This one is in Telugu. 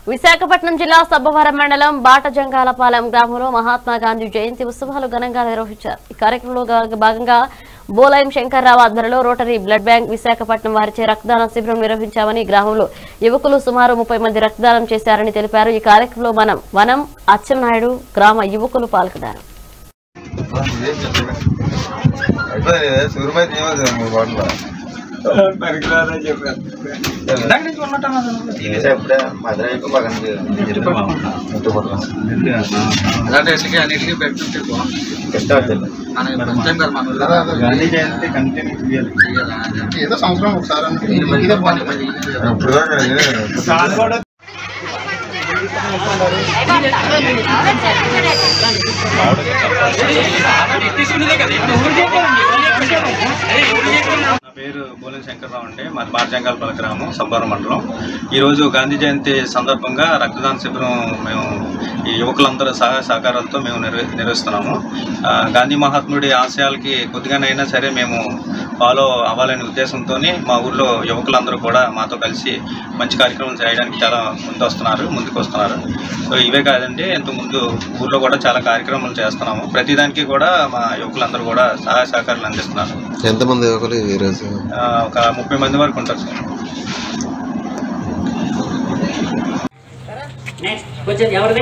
విశాఖపట్నం జిల్లా సబ్బవరం మండలం బాటజంగాలపాలెం గ్రామంలో మహాత్మా గాంధీ జయంతి ఉత్సవాలు ఘనంగా నిర్వహించారు ఈ కార్యక్రమంలో గా- భాగంగా బోలాయం శంకర్రావు ఆధ్వర్యంలో రోటరీ బ్లడ్ బ్యాంక్ విశాఖపట్నం వారిచే రక్తదాన శిబిరం నిర్వహించామని గ్రామంలో యువకులు సుమారు ముప్పై మంది రక్తదానం చేశారని తెలిపారు ఈ కార్యక్రమంలో మనం వనం అచ్చెన్నాయుడు గ్రామ యువకులు పాల్గొన్నారు అయిపోయింది సూర్యమైతే ఏమవుతుంది మూడు బాటలు తినేసా ఇప్పుడే మధుర అయిపోయి పక్కన అలాంటి అన్నిటికీ పెట్టుకుంటే బాగుంటుంది కష్టం మనం ఫస్ట్ టైం కదా మనం గాంధీ జయంతి కంటిన్యూ చేయాలి ఏదో సంవత్సరం ఒకసారి అంటే మీరు ఇదే పని బాగుంటుంది పని ఇప్పుడు దాకా ఇదే. నా పేరు బోలెన్ శంకర్రావు అండి మాది బార్జంగాలపల్లి గ్రామం సబ్బవరం మండలం ఈరోజు గాంధీ జయంతి సందర్భంగా రక్తదాన శిబిరం మేము ఈ యువకులందరూ సహాయ సహకారాలతో మేము నిర్వ నిర్వహిస్తున్నాము ఆ, గాంధీ మహాత్ముడి ఆశయాలకి కొద్దిగానైనా సరే మేము ఫాలో అవ్వాలనే ఉద్దేశంతో మా ఊర్లో యువకులందరూ కూడా మాతో కలిసి మంచి కార్యక్రమాలు చేయడానికి చాలా ముందు వస్తున్నారు ముందుకు వస్తున్నారు సో ఇవే కాదండి ఇంతకుముందు ఊర్లో కూడా చాలా కార్యక్రమాలు చేస్తున్నాము ప్రతిదానికి కూడా మా యువకులందరూ కూడా సహాయ సహకారాలు అందిస్తున్నారు ఎంతమంది యువకులు ఈరోజు ఆ, ఒక ముప్పై మంది వరకు ఉంటారు సార్ నెక్స్ట్ కొంచెం ఎవరిది